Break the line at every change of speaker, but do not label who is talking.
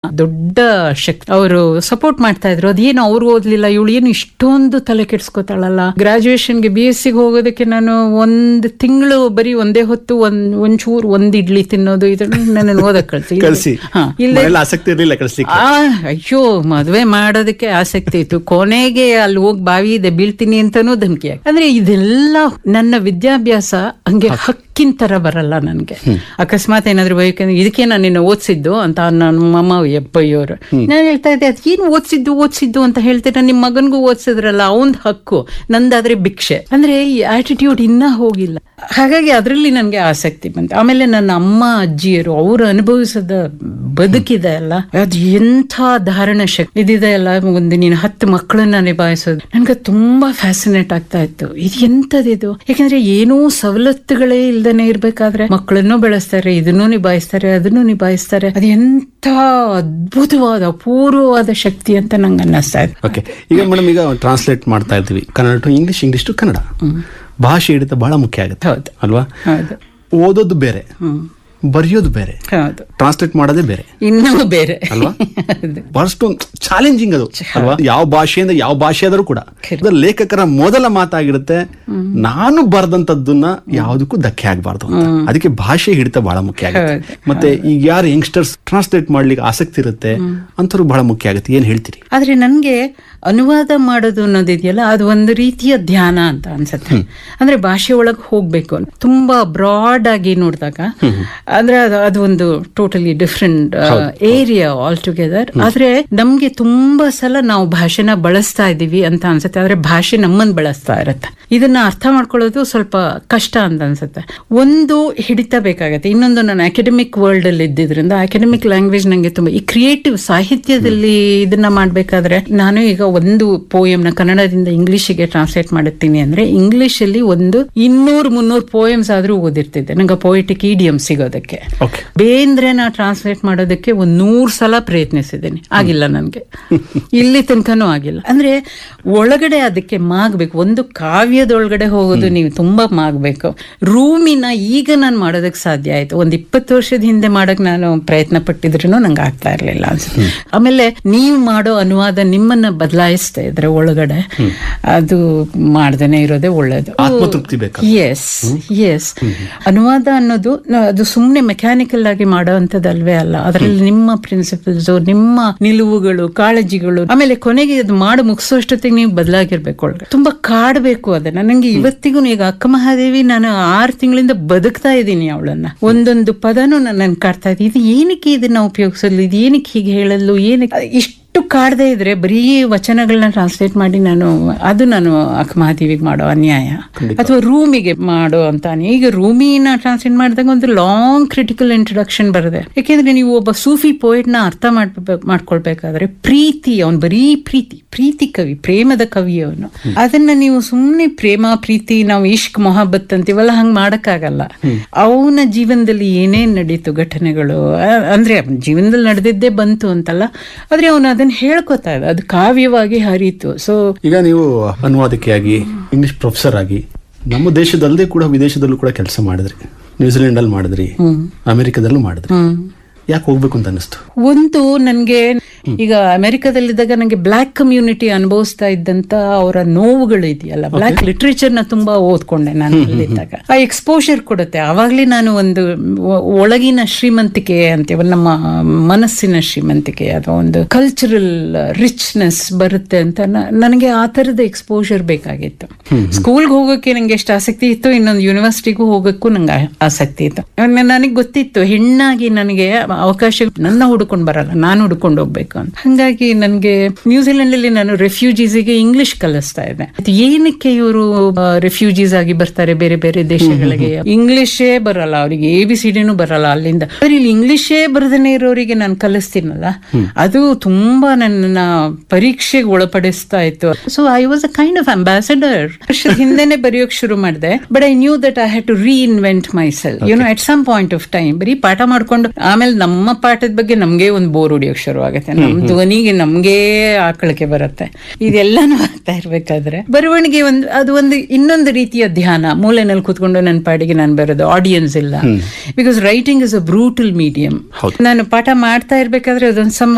ದೊಡ್ಡ ಶಕ್ತಿ ಅವರು ಸಪೋರ್ಟ್ ಮಾಡ್ತಾ ಇದ್ರು ಅದೇನು ಅವ್ರು ಓದ್ಲಿಲ್ಲ ಇವಳು ಏನು ಇಷ್ಟೊಂದು ತಲೆ ಕೆಡ್ಸ್ಕೊತಾಳಲ್ಲ ಗ್ರಾಜುಯೇಷನ್ಗೆ ಬಿ ಎಸ್ ಸಿಗೆ ಹೋಗೋದಕ್ಕೆ ನಾನು ಒಂದ್ ತಿಂಗಳು ಬರೀ ಒಂದೇ ಹೊತ್ತು ಒಂದ್ ಒಂಚೂರು ಒಂದ್ ಇಡ್ಲಿ ತಿನ್ನೋದು ಇದನ್ನ ನನ್ನ ಓದಕ್ ಕಳ್ಸಿ
ಕಳ್ಸಿ
ಹಾ ಇಲ್ಲ
ಮನೇಲಿ ಆಸಕ್ತಿ ಇರ್ಲಿಲ್ಲ ಕಳ್ಸ್ಲಿಕ್ಕೆ
ಆ ಅಯ್ಯೋ ಮದ್ವೆ ಮಾಡೋದಕ್ಕೆ ಆಸಕ್ತಿ ಇತ್ತು ಕೊನೆಗೆ ಅಲ್ಲಿ ಹೋಗಿ ಬಾವಿ ಇದೆ ಬೀಳ್ತೀನಿ ಅಂತಾನೂ ಧಮಕಿ ಹಾಕಿ. ಅಂದ್ರೆ ಇದೆಲ್ಲ ನನ್ನ ವಿದ್ಯಾಭ್ಯಾಸ ಹಂಗೆ ಹಕ್ಕಿನ ತರ ಬರಲ್ಲ ನನ್ಗೆ ಅಕಸ್ಮಾತ್ ಏನಾದ್ರು ಬೇಕಂದ್ರೆ ಇದಕ್ಕೆ ನಾನು ನಿನ್ನ ಓದಿಸಿದ್ದು ಅಂತ ನನ್ನ ಅಮ್ಮ ಎಪ್ಪಯ್ಯೋರು ನಾನು ಹೇಳ್ತಾ ಇದ್ದೆ ಅದೇನು ಓದಿಸಿದ್ದು ಓದಿಸಿದ್ದು ಅಂತ ಹೇಳ್ತೀರ ನಿಮ್ ಮಗನ್ಗೂ ಓದಿಸಿದ್ರಲ್ಲ ಅವನ್ ಹಕ್ಕು ನಂದಾದ್ರೆ ಭಿಕ್ಷೆ ಅಂದ್ರೆ ಈ ಆಟಿಟ್ಯೂಡ್ ಇನ್ನ ಹೋಗಿಲ್ಲ ಹಾಗಾಗಿ ಅದರಲ್ಲಿ ನನಗೆ ಆಸಕ್ತಿ ಬಂತು ಆಮೇಲೆ ನನ್ನ ಅಮ್ಮ ಅಜ್ಜಿಯರು ಅವರು ಅನುಭವಿಸದ ಬದುಕಿದೆ ಅಲ್ಲ ಅದು ಎಂಥ ಧಾರಣ ಶಕ್ತಿ ಇದಿದೆ ಅಲ್ಲ ಒಂದು ನೀನು ಹತ್ತು ಮಕ್ಕಳನ್ನ ನಿಭಾಯಿಸೋದು ನನ್ಗೆ ತುಂಬಾ ಫ್ಯಾಸಿನೇಟ್ ಆಗ್ತಾ ಇತ್ತು ಇದು ಎಂತದಿದು ಯಾಕಂದ್ರೆ ಏನೂ ಸವಲತ್ತುಗಳೇ ಇಲ್ದೇನೆ ಇರ್ಬೇಕಾದ್ರೆ ಮಕ್ಕಳನ್ನು ಬೆಳೆಸ್ತಾರೆ ಇದನ್ನು ನಿಭಾಯಿಸ್ತಾರೆ ಅದನ್ನು ನಿಭಾಯಿಸ್ತಾರೆ ಅದು ಎಂಥ ಅದ್ಭುತವಾದ ಅಪೂರ್ವವಾದ ಶಕ್ತಿ ಅಂತ ನಂಗೆ ಅನ್ನಿಸ್ತಾ ಇತ್ತು
ಓಕೆ ಈಗ ಮೇಡಮ್ ಈಗ ಟ್ರಾನ್ಸ್ಲೇಟ್ ಮಾಡ್ತಾ ಇರ್ತೀವಿ Kannada to English English to Kannada ಭಾಷೆ ಹಿಡಿತ ಬಹಳ ಮುಖ್ಯ ಆಗುತ್ತೆ
ಹೌದು
ಅಲ್ವಾ
ಹೌದು
ಓದೋದು ಬೇರೆ ಬರೆಯೋದು ಬೇರೆ
ಹೌದು
ಟ್ರಾನ್ಸ್ಲೇಟ್ ಮಾಡೋದೇ ಬೇರೆ
ಇನ್ನೂ ಬೇರೆ
ಅಲ್ವಾ?
ಹೌದು.
ಬಹಳಷ್ಟು ಚಾಲೆಂಜಿಂಗ್ ಅದು ಅಲ್ವಾ ಯಾವ ಭಾಷೆಯಿಂದ ಯಾವ ಭಾಷೆ ಆದರೂ ಕೂಡ ಅದು ಲೇಖಕರ ಮೊದಲ ಮಾತಾಗಿರುತ್ತೆ ನಾನು ಬರೆದಂತದ್ದನ್ನ ಯಾವುದಕ್ಕೂ ಧಕ್ಕೆ ಆಗಬಾರ್ದು ಅಂತ ಅದಕ್ಕೆ ಭಾಷೆ ಹಿಡಿತ ಬಹಳ ಮುಖ್ಯ ಆಗುತ್ತೆ
ಹೌದು.
ಮತ್ತೆ ಈಗ ಯಾರು ಯಂಗ್ಸ್ಟರ್ಸ್ ಟ್ರಾನ್ಸ್ಲೇಟ್ ಮಾಡ್ಲಿಕ್ಕೆ ಆಸಕ್ತಿ ಇರುತ್ತೆ ಅಂತವ್ರು ಬಹಳ ಮುಖ್ಯ ಆಗುತ್ತೆ ಏನ್ ಹೇಳ್ತೀರಿ
ಆದ್ರೆ ನನ್ಗೆ ಅನುವಾದ ಮಾಡೋದು ಅನ್ನೋದಿದೆಯಲ್ಲ ಅದು ಒಂದು ರೀತಿಯ ಧ್ಯಾನ ಅಂತ ಅನ್ಸುತ್ತೆ ಅಂದ್ರೆ ಭಾಷೆ ಒಳಗೆ ಹೋಗ್ಬೇಕು ತುಂಬಾ ಬ್ರಾಡ್ ಆಗಿ ನೋಡಿದಾಗ ಅಂದ್ರೆ ಅದು ಅದು ಒಂದು totally different area all together ಆದ್ರೆ ನಮ್ಗೆ ತುಂಬಾ ಸಲ ನಾವು ಭಾಷೆನ ಬಳಸ್ತಾ ಇದೀವಿ ಅಂತ ಅನ್ಸುತ್ತೆ ಆದ್ರೆ ಭಾಷೆ ನಮ್ಮನ್ನ ಬಳಸ್ತಾ ಇರತ್ತೆ ಇದನ್ನ ಅರ್ಥ ಮಾಡ್ಕೊಳ್ಳೋದು ಸ್ವಲ್ಪ ಕಷ್ಟ ಅಂತ ಅನ್ಸುತ್ತೆ ಒಂದು ಹಿಡಿತ ಬೇಕಾಗತ್ತೆ ಇನ್ನೊಂದು ನಾನು ಅಕಾಡೆಮಿಕ್ ವರ್ಲ್ಡ್ ಅಲ್ಲಿ ಇದ್ದಿದ್ರಿಂದ ಅಕಾಡೆಮಿಕ್ ಲ್ಯಾಂಗ್ವೇಜ್ ನಂಗೆ ತುಂಬಾ ಈ ಕ್ರಿಯೇಟಿವ್ ಸಾಹಿತ್ಯದಲ್ಲಿ ಇದನ್ನ ಮಾಡ್ಬೇಕಾದ್ರೆ ನಾನು ಈಗ ಒಂದು poem ನ ಕನ್ನಡದಿಂದ ಇಂಗ್ಲಿಷಿಗೆ ಟ್ರಾನ್ಸ್ಲೇಟ್ ಮಾಡುತ್ತೀನಿ ಅಂದ್ರೆ ಇಂಗ್ಲಿಷ್ ಅಲ್ಲಿ ಒಂದು ಇನ್ನೂರು ಮುನ್ನೂರು ಪೋಯಮ್ಸ್ ಆದ್ರೂ ಓದಿರ್ತಿದ್ದೆ ನಂಗೆ ಪೊಯಿಟಿಕ್ ಇಡಿಯಂ ಸಿಗೋದಕ್ಕೆ
ಓಕೆ
ಬೇಂದ್ರೆನ ಟ್ರಾನ್ಸ್ಲೇಟ್ ಮಾಡೋದಕ್ಕೆ ಒಂದ್ ನೂರ್ ಸಲ ಪ್ರಯತ್ನಿಸಿದ್ದೀನಿ ಆಗಿಲ್ಲ ನನ್ಗೆ ಇಲ್ಲಿ ತನಕನೂ ಆಗಿಲ್ಲ ಅಂದ್ರೆ ಒಳಗಡೆ ಅದಕ್ಕೆ ಮಾಗ್ಬೇಕು ಒಂದು ಕಾವ್ಯದೊಳಗಡೆ ಹೋಗೋದು ನೀವು ತುಂಬಾ ಮಾಗ್ಬೇಕು ರೂಮಿನ ಈಗ ನಾನು ಮಾಡೋದಕ್ಕೆ ಸಾಧ್ಯ ಆಯ್ತು ಒಂದ್ ಇಪ್ಪತ್ತು ವರ್ಷದ ಹಿಂದೆ ಮಾಡಕ್ ನಾನು ಪ್ರಯತ್ನ ಪಟ್ಟಿದ್ರು ನಂಗೆ ಆಗ್ತಾ ಇರ್ಲಿಲ್ಲ ಅನ್ಸುತ್ತೆ ಆಮೇಲೆ ನೀವು ಮಾಡೋ ಅನುವಾದ ನಿಮ್ಮನ್ನ ಬದಲಾಯಿಸ್ತಾ ಇದ್ರೆ ಒಳಗಡೆ ಅದು ಮಾಡ್ದೇನೆ ಇರೋದೇ ಒಳ್ಳೇದು
ಆತ್ಮತೃಪ್ತಿ ಬೇಕಾ
ಎಸ್ ಎಸ್ ಅನುವಾದ ಅನ್ನೋದು ನ- ಅದು ಸುಮ್ಮನೆ ಮೆಕ್ಯಾನಿಕಲ್ ಆಗಿ ಮಾಡೋವಂಥದ್ದಲ್ವೇ ಅಲ್ಲ ಅದರಲ್ಲಿ ನಿಮ್ಮ ಪ್ರಿನ್ಸಿಪಲ್ಸ್ ನಿಮ್ಮ ನಿಲುವುಗಳು ಕಾಳಜಿಗಳು ಆಮೇಲೆ ಕೊನೆಗೆ ಅದು ಮಾಡಿ ಮುಗಿಸೋಷ್ಟೊತ್ತಿಗೆ ನೀವು ಬದಲಾಗಿರ್ಬೇಕು ಒಳಗೆ ತುಂಬಾ ಕಾಡ್ಬೇಕು ಅದನ್ನ ನಂಗೆ ಇವತ್ತಿಗೂ ಈಗ ಅಕ್ಕ ಮಹಾದೇವಿ ನಾನು ಆರು ತಿಂಗಳಿಂದ ಬದುಕ್ತಾ ಇದ್ದೀನಿ ಅವಳನ್ನ ಒಂದೊಂದು ಪದನೂ ನನ್ನ ಕಾಡ್ತಾ ಇದೆ ಇದು ಏನಕ್ಕೆ ಇದನ್ನ ಉಪಯೋಗಿಸಲು ಇದು ಏನಕ್ಕೆ ಹೀಗೆ ಹೇಳಲು ಏನಕ್ಕೆ ಇಷ್ಟು ಕಾಡದೆ ಇದ್ರೆ ಬರೀ ವಚನಗಳನ್ನ ಟ್ರಾನ್ಸ್ಲೇಟ್ ಮಾಡಿ ನಾನು ಅದು ನಾನು ಅಕ್ಕ ಮಹಾದೇವಿಗೆ ಮಾಡೋ ಅನ್ಯಾಯ ಅಥವಾ ರೂಮಿಗೆ ಮಾಡೋ ಅಂತ ಅನ್ಯಾಯ. ಈಗ ರೂಮಿನ ಟ್ರಾನ್ಸ್ಲೇಟ್ ಮಾಡಿದಾಗ ಒಂದು ಲಾಂಗ್ ಕ್ರಿಟಿಕಲ್ ಇಂಟ್ರೊಡಕ್ಷನ್ ಬರುತ್ತೆ ಯಾಕೆಂದ್ರೆ ನೀವು ಒಬ್ಬ ಸೂಫಿ poet ನ ಅರ್ಥ ಮಾಡ್ಬೇಕು ಮಾಡ್ಕೊಳ್ಬೇಕಾದ್ರೆ ಪ್ರೀತಿ ಅವನು ಬರೀ ಪ್ರೀತಿ ಪ್ರೀತಿ ಕವಿ ಪ್ರೇಮದ ಕವಿ ಅವನು ಅದನ್ನ ನೀವು ಸುಮ್ಮನೆ ಪ್ರೇಮ ಪ್ರೀತಿ ನಾವು ಇಷ್ಕ್ ಮೊಹಬ್ಬತ್ ಅಂತೀವಲ್ಲ ಹಂಗ್ ಮಾಡಕ್ಕಾಗಲ್ಲ ಅವನ ಜೀವನದಲ್ಲಿ ಏನೇನ್ ನಡೀತು ಘಟನೆಗಳು ಆ- ಅಂದ್ರೆ ಅವ್ನ ಜೀವನದಲ್ಲಿ ನಡೆದಿದ್ದೇ ಬಂತು ಅಂತಲ್ಲ ಆದ್ರೆ ಅವನು ಅದನ್ನ ಹೇಳ್ಕೊತಾ ಇದ್ದ ಅದು ಕಾವ್ಯವಾಗಿ ಹರಿತು ಸೊ
ಈಗ ನೀವು ಅನುವಾದಕಿಯಾಗಿ ಇಂಗ್ಲಿಷ್ ಪ್ರೊಫೆಸರ್ ಆಗಿ ನಮ್ಮ ದೇಶದಲ್ಲದೆ ಕೂಡ ವಿದೇಶದಲ್ಲೂ ಕೂಡ ಕೆಲಸ ಮಾಡಿದ್ರಿ ನ್ಯೂಜಿಲೆಂಡ್ ಅಲ್ಲಿ ಮಾಡಿದ್ರಿ ಅಮೆರಿಕದಲ್ಲೂ ಮಾಡಿದ್ರಿ ಯಾಕೆ ಹೋಗ್ಬೇಕು ಅಂತ ಅನಿಸ್ತು
ಒಂದು ನನ್ಗೆ ಈಗ ಅಮೆರಿಕದಲ್ಲಿದ್ದಾಗ ನಂಗೆ ಬ್ಲ್ಯಾಕ್ ಕಮ್ಯುನಿಟಿ ಅನುಭವಿಸ್ತಾ ಇದ್ದಂತ ಅವರ ನೋವುಗಳು ಇದೆಯಲ್ಲ ಬ್ಲ್ಯಾಕ್ ಲಿಟ್ರೇಚರ್ ನ ತುಂಬಾ ಓದ್ಕೊಂಡೆ ನಾನು ಅಲ್ಲಿದ್ದಾಗ ಆ ಎಕ್ಸ್ಪೋಷರ್ ಕೊಡುತ್ತೆ ಆವಾಗ್ಲೇ ನಾನು ಒಂದು ಒ- ಒಳಗಿನ ಶ್ರೀಮಂತಿಕೆ ಅಂತೀವ ನಮ್ಮ ಮನಸ್ಸಿನ ಶ್ರೀಮಂತಿಕೆ ಅಥವಾ ಒಂದು ಕಲ್ಚರಲ್ ರಿಚ್ನೆಸ್ ಬರುತ್ತೆ ಅಂತ ನ- ನನಗೆ ಆ ತರದ ಎಕ್ಸ್ಪೋಷರ್ ಬೇಕಾಗಿತ್ತು ಸ್ಕೂಲ್ಗೆ ಹೋಗೋಕೆ ನಂಗೆ ಎಷ್ಟು ಆಸಕ್ತಿ ಇತ್ತು ಇನ್ನೊಂದು ಯೂನಿವರ್ಸಿಟಿಗೂ ಹೋಗೋಕ್ಕೂ ನಂಗೆ ಆ- ಆಸಕ್ತಿ ಇತ್ತು ನನಗೆ ಗೊತ್ತಿತ್ತು ಹೆಣ್ಣಾಗಿ ನನಗೆ ಅವಕಾಶ ನನ್ನ ಹುಡ್ಕೊಂಡು ಬರಲ್ಲ ನಾನು ಹುಡ್ಕೊಂಡು ಹೋಗ್ಬೇಕು ಅಂತ ಹಂಗಾಗಿ ನನಗೆ ನ್ಯೂಜಿಲೆಂಡ್ ಅಲ್ಲಿ ನಾನು ರೆಫ್ಯೂಜೀಸ್ಗೆ ಇಂಗ್ಲಿಷ್ ಕಲಿಸ್ತಾ ಇದ್ದೆ ಅದು ಏನಕ್ಕೆ ಇವರು ರೆಫ್ಯೂಜೀಸ್ ಆಗಿ ಬರ್ತಾರೆ ಬೇರೆ ಬೇರೆ ದೇಶಗಳಿಗೆ ಇಂಗ್ಲಿಷೇ ಬರಲ್ಲ ಅವರಿಗೆ ಎ ಬಿ ಸಿ ಡಿನೂ ಬರಲ್ಲ ಅಲ್ಲಿಂದ ಆದ್ರೆ ಇಲ್ಲಿ ಇಂಗ್ಲಿಷೇ ಬರದೇನೆ ಇರೋರಿಗೆ ನಾನು ಕಲಿಸ್ತೀನಲ್ಲ ಅದು ತುಂಬಾ ನನ್ನ ಪರೀಕ್ಷೆಗೆ ಒಳಪಡಿಸ್ತಾ ಇತ್ತು so I was a kind of ambassador ವರ್ಷದ ಹಿಂದೆನೆ ಬರೆಯೋಕ್ ಶುರು ಮಾಡಿದೆ but I knew that I had to reinvent myself you know at some point of time ಬರೀ ಪಾಠ ಮಾಡ್ಕೊಂಡು ಆಮೇಲೆ ನಮ್ಮ ಪಾಠದ ಬಗ್ಗೆ ನಮ್ಗೆ ಒಂದು ಬೋರ್ ಹೊಡಿಯೋಕ್ ಶುರು ಆಗುತ್ತೆ ನಮ್ ಧ್ವನಿಗೆ ನಮ್ಗೆ ಆಕಳಕ್ಕೆ ಬರುತ್ತೆ ಇದೆಲ್ಲಾನು ಆಗ್ತಾ ಇರ್ಬೇಕಾದ್ರೆ ಬರವಣಿಗೆ ಒಂದು ಅದು ಒಂದು ಇನ್ನೊಂದು ರೀತಿಯ ಧ್ಯಾನ ಮೂಲೆನಲ್ಲಿ ಕೂತ್ಕೊಂಡು ನನ್ನ ಪಾಡಿಗೆ ನಾನು ಬರೋದು ಆಡಿಯನ್ಸ್ ಇಲ್ಲ because writing is a brutal medium
ಹೌದು.
ನಾನು ಪಾಠ ಮಾಡ್ತಾ ಇರ್ಬೇಕಾದ್ರೆ ಅದೊಂದು ಸಮ್